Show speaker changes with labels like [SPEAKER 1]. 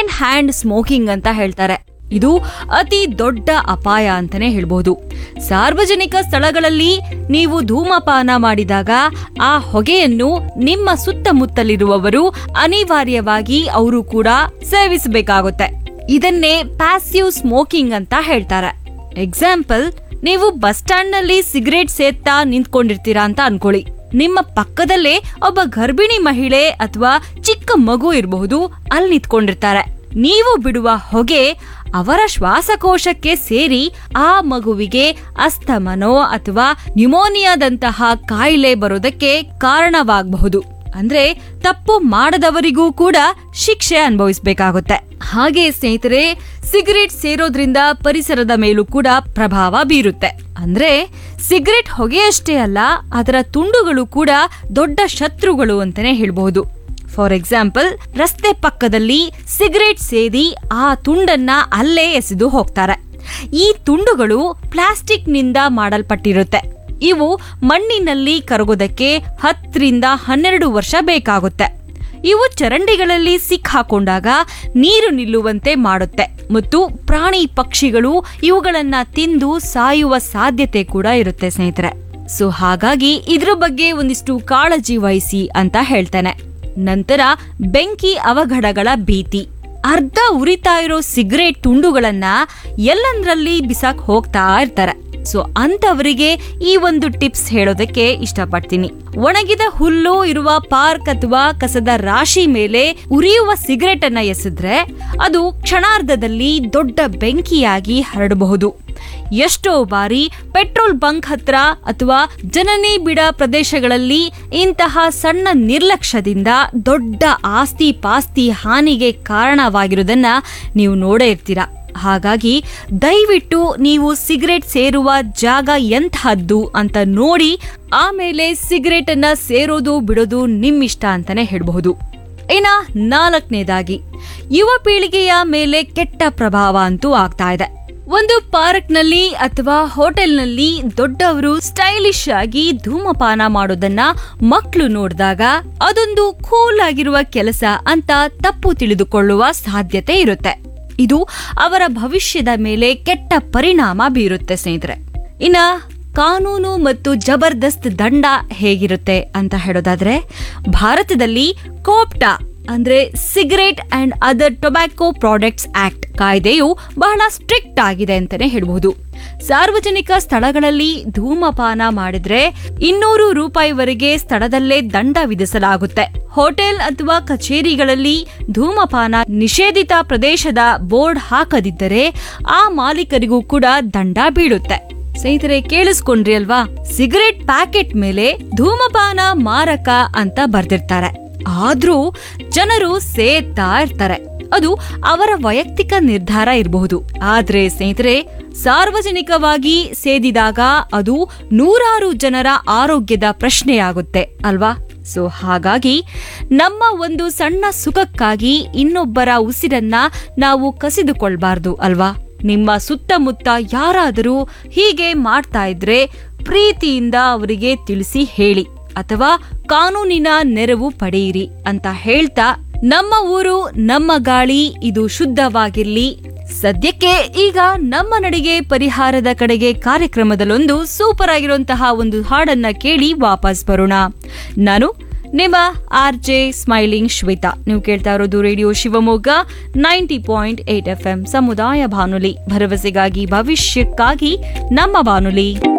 [SPEAKER 1] second hand smoking ಅಂತ ಹೇಳ್ತಾರೆ ಇದು ಅತಿ ದೊಡ್ಡ ಅಪಾಯ ಅಂತಾನೆ ಹೇಳ್ಬಹುದು ಸಾರ್ವಜನಿಕ ಸ್ಥಳಗಳಲ್ಲಿ ನೀವು ಧೂಮಪಾನ ಮಾಡಿದಾಗ ಆ ಹೊಗೆಯನ್ನು ನಿಮ್ಮ ಸುತ್ತಮುತ್ತಲಿರುವವರು ಅನಿವಾರ್ಯವಾಗಿ ಅವರು ಕೂಡ ಸೇವಿಸಬೇಕಾಗುತ್ತೆ ಇದನ್ನೇ ಪ್ಯಾಸಿವ್ ಸ್ಮೋಕಿಂಗ್ ಅಂತ ಹೇಳ್ತಾರೆ ಎಕ್ಸಾಂಪಲ್ ನೀವು ಬಸ್ ಸ್ಟ್ಯಾಂಡ್ ನಲ್ಲಿ ಸಿಗರೇಟ್ ಸೇದ್ತಾ ನಿಂತ್ಕೊಂಡಿರ್ತೀರಾ ಅಂತ ಅನ್ಕೊಳ್ಳಿ ನಿಮ್ಮ ಪಕ್ಕದಲ್ಲೇ ಒಬ್ಬ ಗರ್ಭಿಣಿ ಮಹಿಳೆ ಅಥವಾ ಚಿಕ್ಕ ಮಗು ಇರಬಹುದು ಅಲ್ಲಿ ನಿಂತ್ಕೊಂಡಿರ್ತಾರೆ ನೀವು ಬಿಡುವ ಹೊಗೆ ಅವರ ಶ್ವಾಸಕೋಶಕ್ಕೆ ಸೇರಿ ಆ ಮಗುವಿಗೆ ಅಸ್ತಮನೋ ಅಥವಾ ನ್ಯುಮೋನಿಯಾದಂತಹ ಕಾಯಿಲೆ ಬರೋದಕ್ಕೆ ಕಾರಣವಾಗಬಹುದು ಅಂದ್ರೆ ತಪ್ಪು ಮಾಡದವರಿಗೂ ಕೂಡ ಶಿಕ್ಷೆ ಅನುಭವಿಸಬೇಕಾಗುತ್ತೆ ಹಾಗೆ ಸ್ನೇಹಿತರೆ ಸಿಗರೇಟ್ ಸೇರೋದ್ರಿಂದ ಪರಿಸರದ ಮೇಲೂ ಕೂಡ ಪ್ರಭಾವ ಬೀರುತ್ತೆ ಅಂದ್ರೆ ಸಿಗರೇಟ್ ಹೊಗೆಯಷ್ಟೇ ಅಲ್ಲ ಅದರ ತುಂಡುಗಳು ಕೂಡ ದೊಡ್ಡ ಶತ್ರುಗಳು ಅಂತಾನೆ ಹೇಳ್ಬಹುದು ಫಾರ್ ಎಕ್ಸಾಂಪಲ್ ರಸ್ತೆ ಪಕ್ಕದಲ್ಲಿ ಸಿಗರೇಟ್ ಸೇದಿ ಆ ತುಂಡನ್ನ ಅಲ್ಲೇ ಎಸೆದು ಹೋಗ್ತಾರೆ ಈ ತುಂಡುಗಳು ಪ್ಲಾಸ್ಟಿಕ್ನಿಂದ ಮಾಡಲ್ಪಟ್ಟಿರುತ್ತೆ ಇವು ಮಣ್ಣಿನಲ್ಲಿ ಕರಗೋದಕ್ಕೆ ಹತ್ತರಿಂದ ಹನ್ನೆರಡು ವರ್ಷ ಬೇಕಾಗುತ್ತೆ ಇವು ಚರಂಡಿಗಳಲ್ಲಿ ಸಿಕ್ಕಾಕೊಂಡಾಗ ನೀರು ನಿಲ್ಲುವಂತೆ ಮಾಡುತ್ತೆ ಮತ್ತು ಪ್ರಾಣಿ ಪಕ್ಷಿಗಳು ಇವುಗಳನ್ನ ತಿಂದು ಸಾಯುವ ಸಾಧ್ಯತೆ ಕೂಡ ಇರುತ್ತೆ ಸ್ನೇಹಿತರೆ ಸೊ ಹಾಗಾಗಿ ಇದ್ರ ಬಗ್ಗೆ ಒಂದಿಷ್ಟು ಕಾಳಜಿ ವಹಿಸಿ ಅಂತ ಹೇಳ್ತೇನೆ ನಂತರ ಬೆಂಕಿ ಅವಘಡಗಳ ಭೀತಿ ಅರ್ಧ ಉರಿತಾ ಇರೋ ಸಿಗರೇಟ್ ತುಂಡುಗಳನ್ನ ಎಲ್ಲಂದ್ರಲ್ಲಿ ಬಿಸಾಕ್ ಹೋಗ್ತಾ ಇರ್ತಾರೆ ಸೊ ಅಂತವರಿಗೆ ಈ ಒಂದು ಟಿಪ್ಸ್ ಹೇಳೋದಕ್ಕೆ ಇಷ್ಟಪಡ್ತೀನಿ ಒಣಗಿದ ಹುಲ್ಲು ಇರುವ ಪಾರ್ಕ್ ಅಥವಾ ಕಸದ ರಾಶಿ ಮೇಲೆ ಉರಿಯುವ ಸಿಗರೇಟ್ ಅನ್ನ ಎಸೆದ್ರೆ ಅದು ಕ್ಷಣಾರ್ಧದಲ್ಲಿ ದೊಡ್ಡ ಬೆಂಕಿಯಾಗಿ ಹರಡಬಹುದು ಎಷ್ಟೋ ಬಾರಿ ಪೆಟ್ರೋಲ್ ಬಂಕ್ ಹತ್ರ ಅಥವಾ ಜನನಿ ಬಿಡ ಪ್ರದೇಶಗಳಲ್ಲಿ ಇಂತಹ ಸಣ್ಣ ನಿರ್ಲಕ್ಷ್ಯದಿಂದ ದೊಡ್ಡ ಆಸ್ತಿ ಪಾಸ್ತಿ ಹಾನಿಗೆ ಕಾರಣವಾಗಿರುವುದನ್ನ ನೀವು ನೋಡೇ ಇರ್ತೀರಾ ಹಾಗಾಗಿ ದಯವಿಟ್ಟು ನೀವು ಸಿಗರೇಟ್ ಸೇರುವ ಜಾಗ ಎಂತಹದ್ದು ಅಂತ ನೋಡಿ ಆಮೇಲೆ ಸಿಗರೇಟ್ ಅನ್ನ ಸೇರೋದು ಬಿಡೋದು ನಿಮ್ಮಿಷ್ಟ ಅಂತಾನೆ ಹೇಳಬಹುದು ಇನ್ನ ನಾಲ್ಕನೇದಾಗಿ ಯುವ ಪೀಳಿಗೆಯ ಮೇಲೆ ಕೆಟ್ಟ ಪ್ರಭಾವ ಅಂತೂ ಆಗ್ತಾ ಇದೆ ಒಂದು ಪಾರ್ಕ್ ನಲ್ಲಿ ಅಥವಾ ಹೋಟೆಲ್ನಲ್ಲಿ ದೊಡ್ಡವರು ಸ್ಟೈಲಿಶ್ ಆಗಿ ಧೂಮಪಾನ ಮಾಡೋದನ್ನ ಮಕ್ಕಳು ನೋಡಿದಾಗ ಅದೊಂದು ಕೂಲ್ ಆಗಿರುವ ಕೆಲಸ ಅಂತ ತಪ್ಪು ತಿಳಿದುಕೊಳ್ಳುವ ಸಾಧ್ಯತೆ ಇರುತ್ತೆ ಇದು ಅವರ ಭವಿಷ್ಯದ ಮೇಲೆ ಕೆಟ್ಟ ಪರಿಣಾಮ ಬೀರುತ್ತೆ ಸ್ನೇಹಿತರೆ ಇನ್ನ ಕಾನೂನು ಮತ್ತು ಜಬರ್ದಸ್ತ್ ದಂಡ ಹೇಗಿರುತ್ತೆ ಅಂತ ಹೇಳೋದಾದ್ರೆ ಭಾರತದಲ್ಲಿ ಕೋಪ್ಟಾ ಅಂದ್ರೆ cigarette and other tobacco products act ಕಾಯ್ದೆಯು ಬಹಳ ಸ್ಟ್ರಿಕ್ಟ್ ಆಗಿದೆ ಅಂತಾನೆ ಹೇಳ್ಬಹುದು ಸಾರ್ವಜನಿಕ ಸ್ಥಳಗಳಲ್ಲಿ ಧೂಮಪಾನ ಮಾಡಿದ್ರೆ ಇನ್ನೂರು ರೂಪಾಯಿವರೆಗೆ ಸ್ಥಳದಲ್ಲೇ ದಂಡ ವಿಧಿಸಲಾಗುತ್ತೆ ಹೋಟೆಲ್ ಅಥವಾ ಕಚೇರಿಗಳಲ್ಲಿ ಧೂಮಪಾನ ನಿಷೇಧಿತ ಪ್ರದೇಶದ ಬೋರ್ಡ್ ಹಾಕದಿದ್ದರೆ ಆ ಮಾಲೀಕರಿಗೂ ಕೂಡ ದಂಡ ಬೀಳುತ್ತೆ ಸ್ನೇಹಿತರೆ ಕೇಳಿಸ್ಕೊಂಡ್ರಿ ಅಲ್ವಾ ಸಿಗರೇಟ್ ಪ್ಯಾಕೆಟ್ ಮೇಲೆ ಧೂಮಪಾನ ಮಾರಕ ಅಂತ ಬರ್ದಿರ್ತಾರೆ ಆದ್ರೂ ಜನರು ಸೇತಾ ಇರ್ತಾರೆ ಅದು ಅವರ ವೈಯಕ್ತಿಕ ನಿರ್ಧಾರ ಇರಬಹುದು ಆದ್ರೆ ಸ್ನೇಹಿತರೆ ಸಾರ್ವಜನಿಕವಾಗಿ ಸೇದಿದಾಗ ಅದು ನೂರಾರು ಜನರ ಆರೋಗ್ಯದ ಪ್ರಶ್ನೆಯಾಗುತ್ತೆ ಅಲ್ವಾ ಸೊ ಹಾಗಾಗಿ ನಮ್ಮ ಒಂದು ಸಣ್ಣ ಸುಖಕ್ಕಾಗಿ ಇನ್ನೊಬ್ಬರ ಉಸಿರನ್ನ ನಾವು ಕಸಿದುಕೊಳ್ಬಾರ್ದು ಅಲ್ವಾ ನಿಮ್ಮ ಸುತ್ತಮುತ್ತ ಯಾರಾದರೂ ಹೀಗೆ ಮಾಡ್ತಾ ಇದ್ರೆ ಪ್ರೀತಿಯಿಂದ ಅವರಿಗೆ ತಿಳಿಸಿ ಹೇಳಿ ಅಥವಾ ಕಾನೂನಿನ ನೆರವು ಪಡೆಯಿರಿ ಅಂತ ಹೇಳ್ತಾ ನಮ್ಮ ಊರು ನಮ್ಮ ಗಾಳಿ ಇದು ಶುದ್ಧವಾಗಿರ್ಲಿ ಸದ್ಯಕ್ಕೆ ಈಗ ನಮ್ಮ ನಡಿಗೆ ಪರಿಹಾರದ ಕಡೆಗೆ ಕಾರ್ಯಕ್ರಮದಲ್ಲೊಂದು ಸೂಪರ್ ಆಗಿರುವಂತಹ ಒಂದು ಹಾಡನ್ನ ಕೇಳಿ ವಾಪಸ್ ಬರೋಣ ನಾನು ನಿಮ್ಮ ಆರ್ ಜೆ ಸ್ಮೈಲಿಂಗ್ ಶ್ವೇತಾ ನೀವು ಕೇಳ್ತಾ ಇರೋದು radio Shivamogga ninety point eight F M ಸಮುದಾಯ ಬಾನುಲಿ ಭರವಸೆಗಾಗಿ ಭವಿಷ್ಯಕ್ಕಾಗಿ ನಮ್ಮ ಬಾನುಲಿ